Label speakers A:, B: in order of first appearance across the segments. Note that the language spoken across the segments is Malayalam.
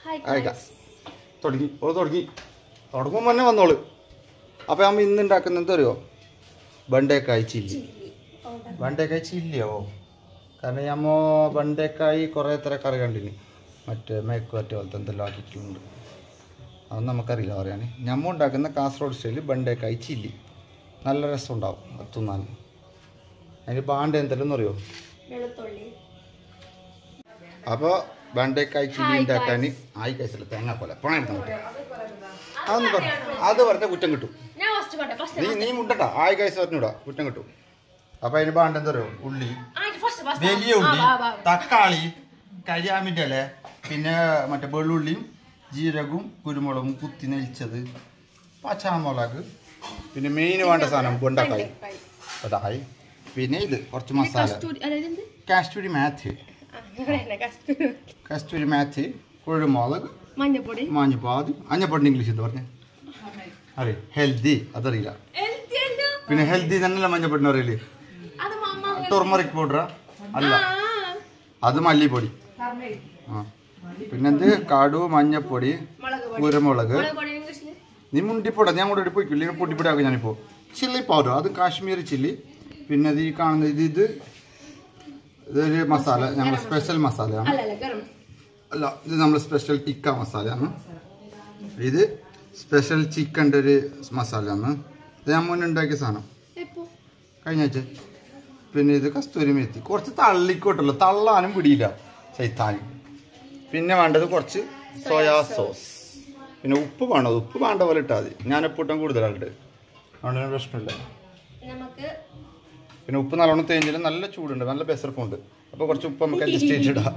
A: ഹായ്
B: അയക്കാം തുടങ്ങി ഓ തുടങ്ങി തുടങ്ങുമ്പോൾ തന്നെ വന്നോള് അപ്പോൾ നമ്മൾ ഇന്ന് ഉണ്ടാക്കുന്നത് എന്തറിയോ ബണ്ടേക്കായ് ചില്ലി ബണ്ടേക്കായ് ചില്ലിയോ കാരണം ഞമ്മ ബണ്ടേക്കായി കുറേ തരം കറി കണ്ടിന് മറ്റേ മേക്കുവറ്റ പോലത്തെ എന്തെല്ലാം ആക്കിയിട്ടുണ്ട് അതൊന്നും നമുക്കറിയില്ല പറയാൻ ഞമ്മ ഉണ്ടാക്കുന്ന കാസർഗോഡ് സ്റ്റൈലിൽ ബണ്ടേക്കായ് ചില്ലി നല്ല രസം ഉണ്ടാവും അത് തിന്നാൻ അതിന് ബാണ്ട എന്തെല്ലാം അറിയോ
A: വെളുത്തുള്ളി
B: അപ്പോൾ ബണ്ടേക്കായ് ചില്ലി ഉണ്ടാക്കാൻ ആയി കഴിച്ചില്ല തേങ്ങ പോലെ പണയെടുത്താൽ മതി അതൊന്നും പറ അത് പറഞ്ഞാൽ കുറ്റം കിട്ടും
A: ഞാൻ ഫസ്റ്റ് പറട്ടെ ഫസ്റ്റ്
B: നീ നീ മുണ്ടട്ടാ ആയി കഴിച്ച് പറഞ്ഞൂടാ കുറ്റം കിട്ടും അപ്പോൾ അതിന് ബാണ്ട എന്താ പറയുക ഉള്ളി
A: ഫസ്റ്റ്
B: വലിയ ഉള്ളി തക്കാളി കരിയാമിൻ്റെ ഇല പിന്നെ മറ്റേ വെള്ളുള്ളിയും ജീരകവും കുരുമുളകും കുത്തി നെലിച്ചത് പച്ചമുളക് പിന്നെ മെയിൻ വേണ്ട സാധനം ബൊണ്ടക്കായി അതായി പിന്നെ ഇത് കുറച്ച് മസാല
A: കസ്തൂരി അതായത് എന്ത്
B: കാസ്റ്റൂരി മാത്ത്
A: ആ, ഇവിടെ തന്നെ കസ്തൂരി
B: കസ്തൂരി മാത്ത് കുരുമുളക്
A: മഞ്ഞപ്പൊടി
B: മാഞ്ഞിപ്പാത് അഞ്ഞപ്പൊടി ഇംഗ്ലീഷ് എന്താ പറഞ്ഞേ അറിയാം ഹെൽത്തി അതറിയില്ല
A: Healthy അല്ല.
B: പിന്നെ ഹെൽത്തി തന്നെയല്ല മഞ്ഞപ്പൊടിന് അറിയില്ലേ
A: അത് മമ്മ
B: ടൊർമറിക് പൗഡറാ അല്ല
A: ആ,
B: അത് മല്ലിപ്പൊടി ആ പിന്നെന്ത് കടു മഞ്ഞപ്പൊടി
A: മുളക് പൊടി
B: കുരുമുളക്
A: മുളക് പൊടി ഇംഗ്ലീഷില്
B: നീ മുണ്ടിപ്പൊട ഞാൻ കൂടെ പോയിക്കില്ല പൊട്ടിപ്പൊടി ആക്കും ഞാനിപ്പോൾ ചില്ലി പൗഡർ അത് കാശ്മീരി ചില്ലി പിന്നെ ഇത് ഈ കാണുന്ന ഇത് ഇത് ഇതൊരു മസാല ഞങ്ങൾ സ്പെഷ്യൽ മസാലയാണ്
A: അല്ല അല്ല ഗരം
B: അല്ല ഇത് നമ്മൾ സ്പെഷ്യൽ ടിക്ക മസാലയാണ് ഇത് സ്പെഷ്യൽ ചിക്കൻ്റെ ഒരു മസാലയാണ് ഇത് ഞാൻ മുന്നേ ഉണ്ടാക്കിയ സാധനം
A: എപ്പോ
B: കഴിഞ്ഞ ആഴ്ച പിന്നെ ഇത് കസ്തൂരി മെത്തി കുറച്ച് തള്ളിക്കോട്ടല്ലോ തള്ളാനും പിടിയില്ല ചൈത്താനും പിന്നെ വേണ്ടത് കുറച്ച് സോയാ സോസ് പിന്നെ ഉപ്പ് വേണം ഉപ്പ് വേണ്ട പോലെ ഇട്ടാൽ മതി ഞാൻ ഉപ്പിട്ടും കൂടുതലുണ്ട് അതുകൊണ്ട് തന്നെ പ്രശ്നമില്ല
A: നമുക്ക്
B: പിന്നെ ഉപ്പ് നല്ലോണം തേഞ്ഞില്ല നല്ല ചൂടുണ്ട് നല്ല ബെസർപ്പുണ്ട് അപ്പോൾ കുറച്ച് ഉപ്പ് നമുക്ക് അഡ്ജസ്റ്റ് ചെയ്തിടാം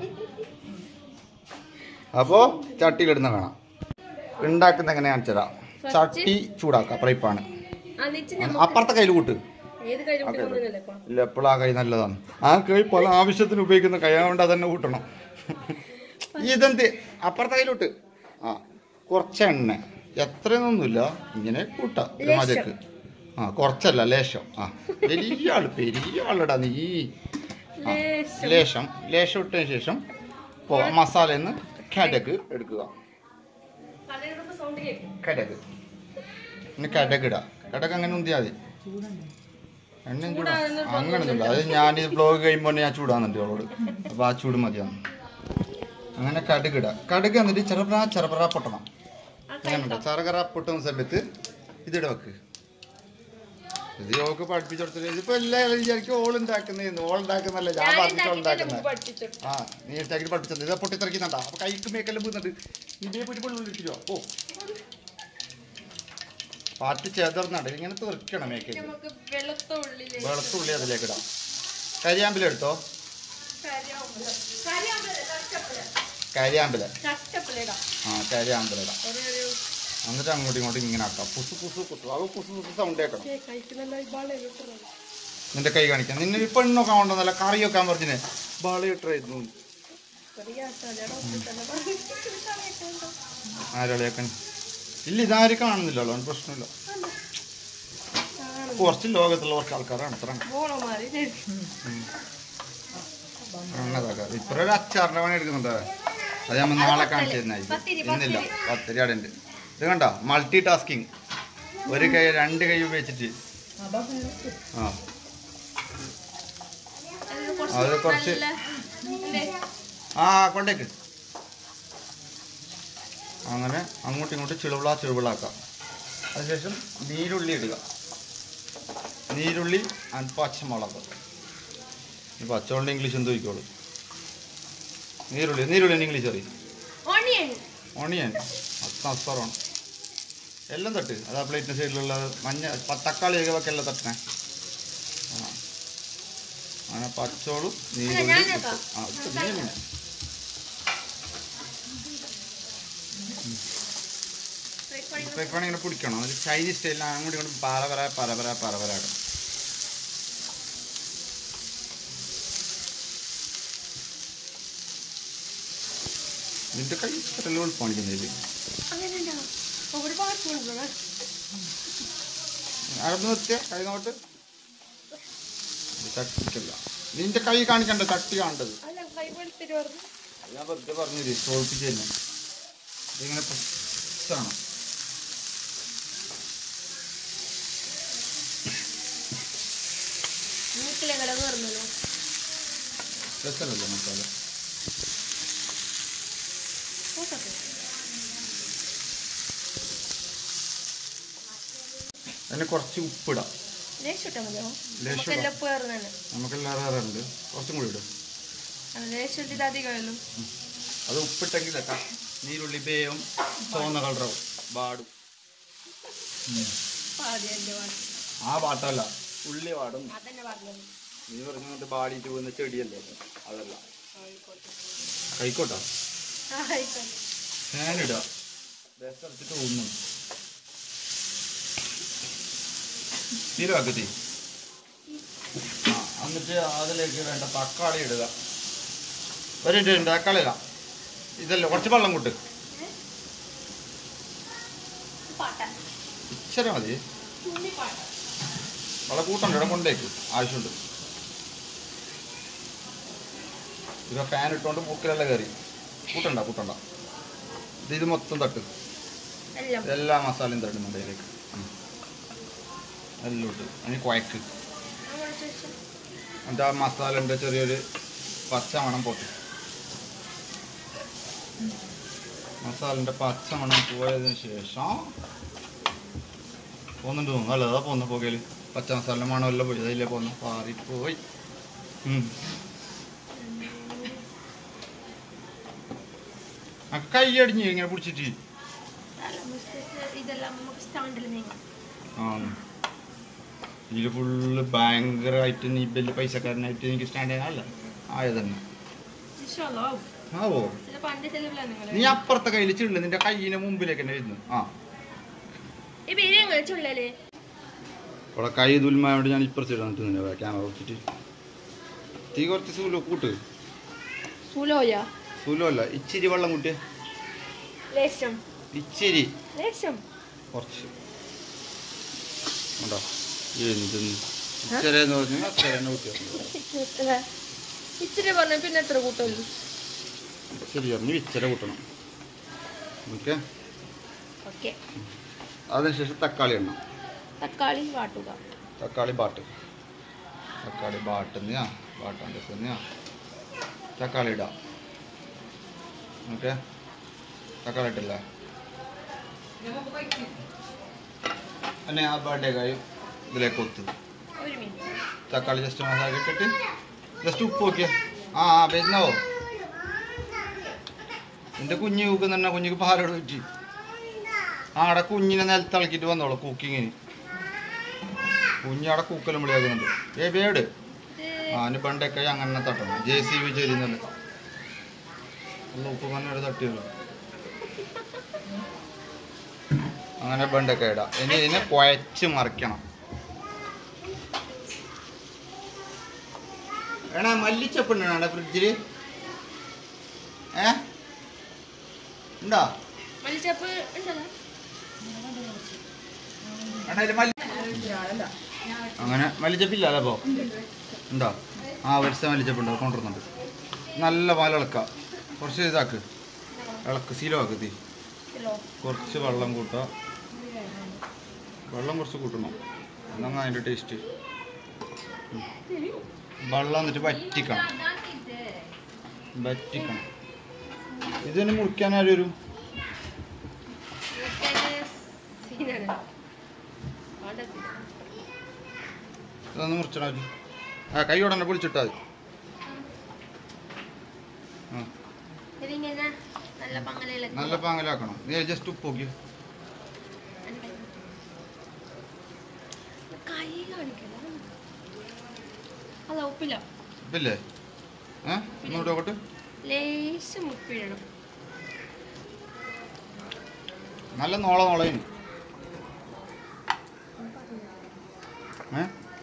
B: അപ്പോൾ ചട്ടിയിലിടുന്ന വേണം ഉണ്ടാക്കുന്ന എങ്ങനെ കാണിച്ചു തരാം ചട്ടി ചൂടാക്കാം ഫ്രൈപ്പാണ്
A: എന്നിട്ട്
B: അപ്പുറത്തെ കയ്യിൽ കൂട്ട്
A: ഏത് കഴിഞ്ഞു കൊണ്ടുവന്നില്ലേ ഇപ്പൊ
B: ഇല്ല എപ്പോഴും ആ കൈ നല്ലതാണ് ആ കൈ പല ആവശ്യത്തിന് ഉപയോഗിക്കുന്ന കൈ കൊണ്ട് അതന്നെ കൂട്ടണം ഇതെന്ത് അപ്പുറത്തെ കയ്യിലോട്ട് ആ കുറച്ച് എണ്ണ എത്രയൊന്നുമില്ല ഇങ്ങനെ കൂട്ടാം ഒരു മതിക്ക് ആ കുറച്ചല്ല ലേശം ആ വലിയ ആള് പെരിയ ആളടാ നീ ആ, ലേശം ലേശം ഇട്ടതിന് ശേഷം പോ മസാലയിൽ നിന്ന് കടക് എടുക്കുക
A: കടയിടുമ്പോ സൗണ്ട് കേൾക്കും
B: കടക് പിന്നെ കടക് ഇടാം കടക് അങ്ങനെ ഉന്തിയാൽ മതി എണ്ണയും ചൂടാ അങ്ങനൊന്നുമില്ല അത് ഞാൻ ഈ ബ്ലോഗ് കഴിയുമ്പോൾ ഞാൻ ചൂടാന്നുണ്ട് അവളോട് അപ്പോൾ ആ ചൂട് മതിയാണ് അങ്ങനെ കടുക് ഇടാം കടുക് എന്നിട്ട് ചെറുപ്ര ചെറുപ്ര പൊട്ടണം അങ്ങനെയുണ്ട് ചെറുകറ പൊട്ടുന്ന സമയത്ത് ഇതിട വെക്ക് ഇത് യോഗ പഠിപ്പിച്ചു കൊടുത്തില്ല ഇതിപ്പോ എല്ലാവരും വിചാരിക്കും ഓൾ ഉണ്ടാക്കുന്നതെന്ന് ഓൾ ഉണ്ടാക്കുന്നല്ല ഞാൻ പറഞ്ഞിട്ട് ഉണ്ടാക്കുന്നത്
A: പഠിപ്പിച്ചു
B: ആ നീ ഉണ്ടാക്കി പഠിച്ചത് ഇത് പൊട്ടിത്തെറിക്കുന്നുണ്ടാ അപ്പൊ കൈക്ക് മേക്കെല്ലാം വീഴുന്നുണ്ട് ഇതേ പോയിട്ട് പൊള്ളിരിക്കോ ഓ പാട്ട് ചേർന്നുണ്ട് ഇങ്ങനെ തെറിക്കണം മേക്കല്
A: നമുക്ക് വെളുത്ത ഉള്ളില്
B: വെളുത്തുള്ളി അതിലേക്ക് ഇടാം കരിയാമ്പിലെടുത്തോ കരിയാമ്പില
A: ചട്ടപ്പിളിടാം
B: ആ കരിയാമ്പിലിടാം
A: ഒരു ഒരു
B: എന്നിട്ട് അങ്ങോട്ടും ഇങ്ങോട്ടും ഇങ്ങനെ ആക്കാം പുസു പുസു കുത്തു അത് പുസു പുസു സൗണ്ട് കേൾക്കണം
A: കഴിക്കുന്ന ഇപ്പാളെ കിട്ടുന്നത്
B: നിന്റെ കൈ കാണിക്കാം നിന്നെ ഇപ്പൊ എണ്ണൊക്കെ കൊണ്ടുവന്നല്ല കറി വെക്കാൻ പറഞ്ഞിനെ ബാളിയിട്ടായിരുന്നു ആരോളിയൊക്കെ ഇല്ല ഇതാരും കാണുന്നില്ലല്ലോ അതിന് പ്രശ്നമില്ല കുറച്ച് ലോകത്തുള്ള കുറച്ച് ആൾക്കാരാണ് അത്ര ഇത്ര ഒരു അച്ചാറിന്റെ പണി എടുക്കുന്നുണ്ട് അത് നമ്മൾ നാളെ കാണിച്ചു തരുന്നായി
A: പത്തിരി,
B: ഇന്നില്ല പത്തിരി അവിടെ ഉണ്ട് ഇത് കണ്ട മൾട്ടി ടാസ്കിങ് ഒരു കൈ രണ്ട് കൈ ഉപയോഗിച്ചിട്ട് ആ അത് കുറച്ച് ആ കൊണ്ടേക്ക് അങ്ങനെ അങ്ങോട്ടും ഇങ്ങോട്ടും ചിളുവിള ചിളുവിളാക്കാം അതിനുശേഷം നീരുള്ളി ഇടുക നീരുള്ളി ആൻഡ് പച്ചമുളക് ഈ പച്ചമുളക് ഇംഗ്ലീഷ് എന്ത് ചോദിക്കോളൂ നീരുള്ളി നീരുള്ളി ഇംഗ്ലീഷ് അറിയും
A: ഓണിയൻ
B: ഓണിയൻ അസ്വറമാണ് എല്ലാം തട്ട് അതാ പ്ലേറ്റിന് സൈഡിലുള്ള മഞ്ഞ പ- തക്കാളി ഒക്കെ എല്ലാം തട്ടണേ ആ അങ്ങനെ പച്ചോളും നീരുള്ളി
A: ഞാനാക്കാം.
B: ആ ഇത് നീ തന്നെ. ഇപ്പൊ ഇപ്പൊ ഇങ്ങനെ പിടിക്കണം ഒരു ചൈനീസ് സ്റ്റൈലിൽ അങ്ങോട്ട് ഇങ്ങോട്ട് പരപര പരപര പരപര ആക്കണം നിന്റെ കൈ എല്ലാം എളുപ്പമാണിക്കുന്നില്ല
A: അങ്ങനെയുണ്ടോ ഒരുപാട് ചൂടുണ്ടോ
B: അവിടെ നിർത്തിയ കൈ നോട്ട് ചട്ടിക്കല്ല നിന്റെ കൈ കാണിക്കണ്ട ചട്ടി കാണേണ്ടത്
A: അല്ല കൈ വെളുത്തിട്ട് പറഞ്ഞു
B: ഞാൻ വെറുതെ പറഞ്ഞു തോൽപ്പിച്ച് തന്നെ ഇതിങ്ങനെ പ്രസ്സാണ്
A: മൂക്കിലെ കട കയറുന്നല്ലോ
B: രസമല്ലേ മസാല അതിന് കുറച്ച് ഉപ്പിടാം
A: ലേശം ഇട്ടാൽ മതിയോ
B: ലേശം
A: നമുക്കെല്ലാം ഉപ്പ് കയറുന്നതാണ്
B: നമുക്കെല്ലാവരും അറിയാറുണ്ട് കുറച്ചും കൂടി ഇടും
A: ലേശം ഇട്ടിട്ട് അധികമല്ലോ
B: അത് ഉപ്പിട്ടെങ്കിലൊക്കെ നീരുള്ളി ബേയും ചുവന്ന കളറാവും ബാടും
A: ആദ്യം എൻ്റെ വാടി
B: ആ പാട്ടല്ല ഉള്ളി പാടും
A: അതന്നെ പറഞ്ഞത്
B: നീ പറഞ്ഞുകൊണ്ട് ബാടിയിട്ട് പോകുന്ന ചെടിയല്ലേ അതല്ല
A: ആയിക്കോട്ടെ
B: കൈക്കോട്ടാ
A: ആയിക്കോട്ടെ
B: ഫാനിടുക രസടിച്ചിട്ട് ഒന്നും തീരുവാക്കി തീ ആ എന്നിട്ട് അതിലേക്ക് വേണ്ട തക്കാളി ഇടുക ഒരു മിനിറ്റ് തക്കാളി ഇടാം ഇതല്ല കുറച്ച് വെള്ളം കൂട്ട്
A: പാട്ട
B: ഇച്ചിരി മതി
A: ഉണ്ണി പാട്ട
B: വെള്ളം കൂട്ടണ്ട ഇവിടെ കൊണ്ടേക്ക് ആവശ്യമുണ്ട് ഇവ ഫാൻ ഇട്ടുകൊണ്ട് മൂക്കിലെല്ലാം കയറി കൂട്ടണ്ട കൂട്ടണ്ട ഇത് ഇത് മൊത്തം തട്ട്
A: എല്ലാം
B: എല്ലാ മസാലയും തട്ടുന്നുണ്ട് അതിലേക്ക് ഉം. എല്ലാം ഇട്ട് അതിന് കുഴക്ക്
A: നമ്മുടെ ശേഷം
B: എന്നിട്ട് ആ മസാലൻ്റെ ചെറിയൊരു പച്ച മണം പോട്ട് മസാലൻ്റെ പച്ച മണം പോയതിന് ശേഷം പോകുന്നുണ്ട് തോന്നുന്നു അല്ല അതാ പോകുന്ന പുകയിൽ പച്ച മസാല മണമെല്ലാം പോയി അതിലേ പോന്നു പാറിപ്പോയി ഉം. ആ കൈ അടിഞ്ഞ് ഇങ്ങനെ പിടിച്ചിട്ട്
A: ഇതെല്ലാം നമുക്ക് സ്റ്റാൻഡിൽ നീങ്ങാം
B: ആ ഇതിൽ ഫുള്ള് ഭയങ്കരമായിട്ട് നീ വലിയ പൈസക്കാരനായിട്ട് എനിക്ക് സ്റ്റാൻഡ് ചെയ്യാനല്ല ആയതന്നെ
A: ഇൻഷാല്ലോ
B: ആവോ
A: ചില പണ്ട് ചെലവിലാണ് നിങ്ങൾ
B: നീ അപ്പുറത്തെ കയ്യിൽ ചിള്ളു നിന്റെ കയ്യിന്റെ മുമ്പിലേക്ക് തന്നെ വരുന്നു ആ
A: ഈ പേര് ഞങ്ങൾ ചുള്ളല്
B: അവിടെ കൈ ദുൽമായോട് ഞാൻ ഇപ്പുറത്ത് ഇടാൻ ക്യാമറ വെച്ചിട്ട് തീ കുറച്ച് സൂലോ കൂട്ട്
A: സുലോയ
B: സൂലോ അല്ല ഇച്ചിരി വെള്ളം കൂട്ടിയ
A: ലേശം
B: ഇച്ചിരി
A: ലേശം
B: കുറച്ച് ഉണ്ടോ എന്തെന്ന് ഇച്ചിരി എന്ന് പറഞ്ഞു അത്ര തന്നെ കൂട്ടിയ
A: ഇച്ചിരി പറഞ്ഞ പിന്നെ എത്ര കൂട്ടല്ലോ
B: ശരി പറഞ്ഞു ഇച്ചിരി കൂട്ടണം ഓക്കെ
A: ഓക്കെ
B: അതിനുശേഷം തക്കാളി എണ്ണ
A: തക്കാളി വാട്ടുക
B: തക്കാളി ബാട്ട് തക്കാളി ബാട്ടുന്നയാ ബാട്ടാൻ്റെ തന്നെയാ തക്കാളി ഇടാം ഓക്കെ തക്കാളി ഇട്ടില്ല എന്നെ ആ ബർത്ത്ഡേ കായും ഇതിലേക്ക് ഒത്തു
A: ഒരു മിനിറ്റ്
B: തക്കാളി ജസ്റ്റ് മസാല ഇട്ടിട്ട് ജസ്റ്റ് ഉപ്പ് നോക്കിയ ആ ആ വരുന്നോ എൻ്റെ കുഞ്ഞ് കൂക്കുന്നെ കുഞ്ഞിക്ക് പാലോട് പറ്റി ആ അവിടെ കുഞ്ഞിനെ നിലത്തിളക്കിയിട്ട് വന്നോളൂ കുക്കിങ്ങിന് കുഞ്ഞവിടെ കൂക്കലും വിളിയാക്കുന്നുണ്ട് ഏ വേട് ആ അതിന് പണ്ടൊക്കെ അങ്ങനെ തട്ടണം ജെ സി ബി ചെരിയുന്നുണ്ട് ഉള്ള ഉപ്പ് മണ്ണോട് തട്ടിയല്ലോ അങ്ങനെ ബണ്ടൊക്കെ ഇടാം ഇനി ഇതിനെ കുഴച്ച് മറിക്കണം എടാ മല്ലിച്ചപ്പുണ്ടാ ഫ്രിഡ്ജില് ഏ ഉണ്ടോ
A: മല്ലിച്ചപ്പ് ഉണ്ടല്ലോ
B: എടാ ഇതില് മല്ലി അങ്ങനെ മല്ലിച്ചപ്പില്ലല്ലോ അപ്പോ ഉണ്ടോ ആ വരിച്ച മല്ലിച്ചപ്പുണ്ടോ കൊണ്ടുവരുന്നുണ്ട് നല്ല പാൽ ഇളക്കുക കുറച്ച് ഇതാക്ക് ഇളക്ക് സീലോ ആക്ക് തീ
A: കിലോ
B: കുറച്ച് വെള്ളം കൂട്ടുക വെള്ളം കുറച്ച് കൂട്ടണം എന്നാ അതിൻ്റെ ടേസ്റ്റ് വെള്ളം എന്നിട്ട് വറ്റിക്കണം വറ്റിക്കണം ഇതിന് മുറിക്കാൻ ആരും വരും
A: സീനാണ് വേണ്ട സീൻ.
B: ഇതൊന്ന് മുറിച്ചാൽ മതി ആ കൈ ഉടനെ പൊളിച്ചിട്ടാൽ മതി ആ
A: ഇതിങ്ങനെ നല്ല പങ്ങലയിലൊക്കെ
B: നല്ല പാങ്ങലാക്കണം നീ ജസ്റ്റ് ഉപ്പ് നോക്കി
A: കൈ കാണിക്കല അല്ല ഉപ്പില്ല
B: ഉപ്പില്ലേ ഏ ഒന്നുകൂടെ നോക്കട്ടെ
A: ലേശം ഉപ്പിടണം
B: നല്ല നോള നോളയും ഏ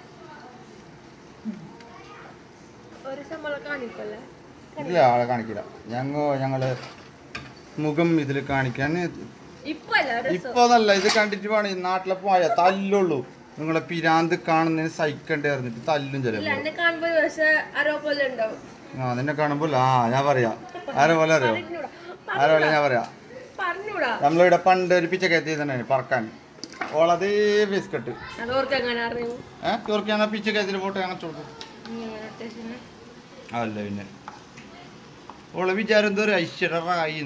A: ഒരു ശമ്പളം കാണിക്കല്ലേ
B: ഇല്ല ആളെ കാണിക്കില്ല ഞങ്ങ ഞങ്ങള് മുഖം ഇതിൽ കാണിക്കാൻ
A: ഇപ്പൊ അല്ല രസം
B: ഇപ്പൊ അതല്ല ഇത് കണ്ടിട്ട് വേണം നാട്ടിലെ പോയ തല്ലുള്ളൂ നിങ്ങളെ പിരാന്ത് കാണുന്നതിന് സഹിക്കണ്ടേ അറിഞ്ഞിട്ട് തല്ലും
A: ഇല്ല
B: ചിലപ്പോ
A: എന്നെ കാണുമ്പോ പക്ഷെ ആരോ പോലെ ഉണ്ടാവും
B: ആ നിന്നെ കാണുമ്പോൾ ആ ഞാൻ പറയാ ആരെ പോലെ അറിയോ
A: പറഞ്ഞൂടാ.
B: ആരെ പോലെ ഞാൻ പറയാ
A: പറഞ്ഞൂടാ
B: നമ്മളിവിടെ പണ്ട് ഒരു പിച്ചക്കയറ്റി തന്നെ പറക്കാൻ ഓളതേ ബിസ്ക്കറ്റ്
A: അത് ഓർക്ക് എങ്ങനെ അറിയൂ
B: ഏഹ് ചോർക്കാണ് പിച്ചക്കയറ്റിൽ പോട്ട് അങ്ങനെ കൊടുക്കും
A: ഇങ്ങനെ അത്യാവശ്യം
B: അല്ല പിന്നെ ഓളെ വിചാരം എന്തോ ഒരു ഐശ്വര്യായി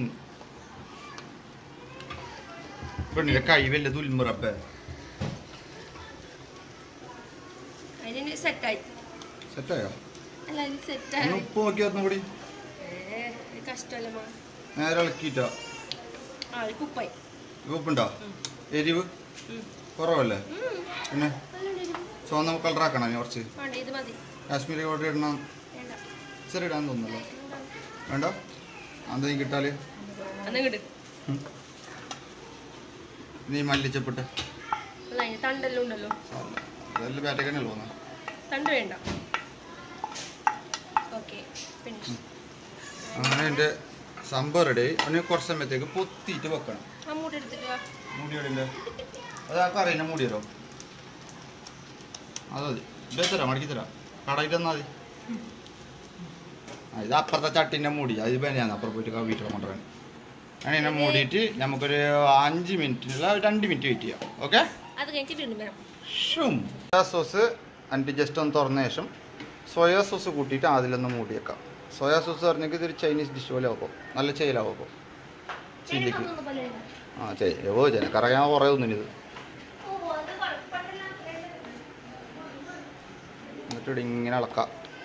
B: പെണ്ണിന്റെ കൈ വല്ല തുൽമുറപ്പേ
A: അതിന് സെറ്റായി
B: സെറ്റായോ
A: അല്ല അതിന്
B: ഒന്ന്
A: സെറ്റായി
B: ഉപ്പ് നോക്കി ഒന്നും കൂടി
A: കഷ്ടമല്ല മാ
B: നേരെ ഇളക്കിട്ടോ
A: ആ ഇത് കുപ്പായി
B: ഉപ്പുണ്ടോ എരിവ് കുറവല്ലേ പിന്നെ ചുവന്ന കളറാക്കണം ഇനി കുറച്ച്
A: വേണ്ട ഇത് മതി
B: കാശ്മീരി ഓർഡർ ഇടണം
A: വേണ്ട
B: ഇച്ചിരി ഇടാൻ തോന്നുന്നല്ലോ വേണ്ട എന്തെങ്കിലും കിട്ടാല്
A: അന്ന് കിട്ടും
B: നീ മല്ലിച്ചപ്പെട്ട്
A: അല്ല അതിന് തണ്ടെല്ലാം ഉണ്ടല്ലോ
B: ഇതെല്ലാം ബാറ്റൊക്കെ തോന്നുന്നു
A: തണ്ട് വേണ്ട ഓക്കെ ഫിനിഷ്
B: അങ്ങനെ എൻ്റെ സംഭവം റെഡി അവന് കുറച്ച് സമയത്തേക്ക് പൊത്തിയിട്ട് വെക്കണം
A: അമ്മൂട്ട് എടുത്തിട്ട് വാ.
B: മൂടിയോടില്ല അത് ആ കറിയിനെ മൂടി തരോ അത് മതി ഇത് തരാം മടക്കി തരാം കടയിൽ തന്നാൽ മതി ആ ഇത് അപ്പുറത്തെ ചട്ടിൻ്റെ മൂടി അത് ഞാൻ അപ്പുറം പോയിട്ട് വീട്ടിൽ കൊണ്ടുവരാൻ അങ്ങനെ മൂടിയിട്ട് നമുക്കൊരു അഞ്ച് മിനിറ്റിനുള്ള രണ്ട് മിനിറ്റ് വെയിറ്റ് ചെയ്യാം ഓക്കെ
A: അത് കഴിഞ്ഞിട്ട് വീണ്ടും വരാം
B: സോയാ സോസ് അൻറ്റി ജസ്റ്റ് ഒന്ന് തുറന്ന ശേഷം സോയാ സോസ് കൂട്ടിയിട്ട് അതിലൊന്ന് മൂടി വെക്കാം സോയാ സോസ് പറഞ്ഞെങ്കിൽ ഇതൊരു ചൈനീസ് ഡിഷ് പോലെ ആക്കും നല്ല ചെയ്യലാവും അപ്പോൾ ചില്ലിക്ക് ആ ചെയ്യ ഓ ജനക്കറിയാൻ കുറേ ഒന്നും ഇത് എന്നിട്ട് ഇവിടെ ഇങ്ങനെ ഇളക്കാം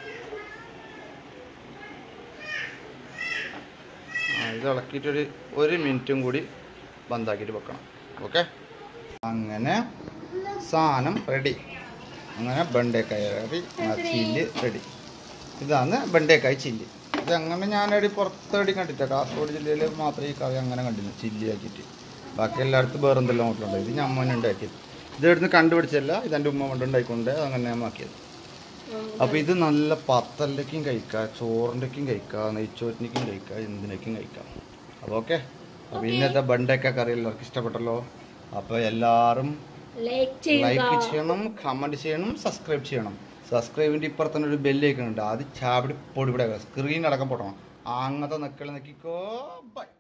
B: ആ ഇത് ഇളക്കിയിട്ടൊരു ഒരു മിനിറ്റും കൂടി ബന്ധാക്കിയിട്ട് വെക്കണം ഓക്കെ അങ്ങനെ സാധനം റെഡി അങ്ങനെ ബണ്ടേക്കായ കറി ആ ചില്ല് റെഡി ഇതാണ് ബണ്ടേക്കായ ചില്ല് ഇത് അങ്ങനെ ഞാനടി പുറത്തടി കണ്ടിട്ട കാസർഗോഡ് ജില്ലയിൽ മാത്രമേ ഈ കറി അങ്ങനെ കണ്ടില്ല ചില്ലി ആക്കിയിട്ട് ബാക്കി എല്ലായിടത്തും വേറെ എന്തെല്ലാം ഹോട്ടലുണ്ട് ഇത് ഞമ്മൻ ഉണ്ടാക്കിയത് ഇതെടുത്ത് കണ്ടുപിടിച്ചല്ല ഇതെൻ്റെ ഉമ്മ കൊണ്ട് ഉണ്ടായിക്കൊണ്ട് അങ്ങനെ ഞാൻ ആക്കിയത് അപ്പോൾ ഇത് നല്ല പത്തലിലേക്കും കഴിക്കാം ചോറിൻ്റെക്കും കഴിക്കാം നെയ്ച്ചോറ്റിനേക്കും കഴിക്കാം എന്തിനേക്കും കഴിക്കാം അപ്പോൾ ഓക്കെ അപ്പോൾ ഇന്നത്തെ ബണ്ടേക്ക കറി എല്ലാവർക്കും ഇഷ്ടപ്പെട്ടല്ലോ അപ്പോൾ എല്ലാവരും
A: ലൈക്ക്
B: ലൈക്ക് ചെയ്യണം കമൻറ്റ് ചെയ്യണം സബ്സ്ക്രൈബ് ചെയ്യണം സബ്സ്ക്രൈബിൻ്റെ ഇപ്പുറത്തന്നെ ഒരു ബെല്ലേക്കുന്നുണ്ട് അത് ചാപിടി പൊടിപിടെ സ്ക്രീൻ അടക്കം പൊട്ടണം അങ്ങനത്തെ നെക്കളി നെക്കിക്കോ ബൈ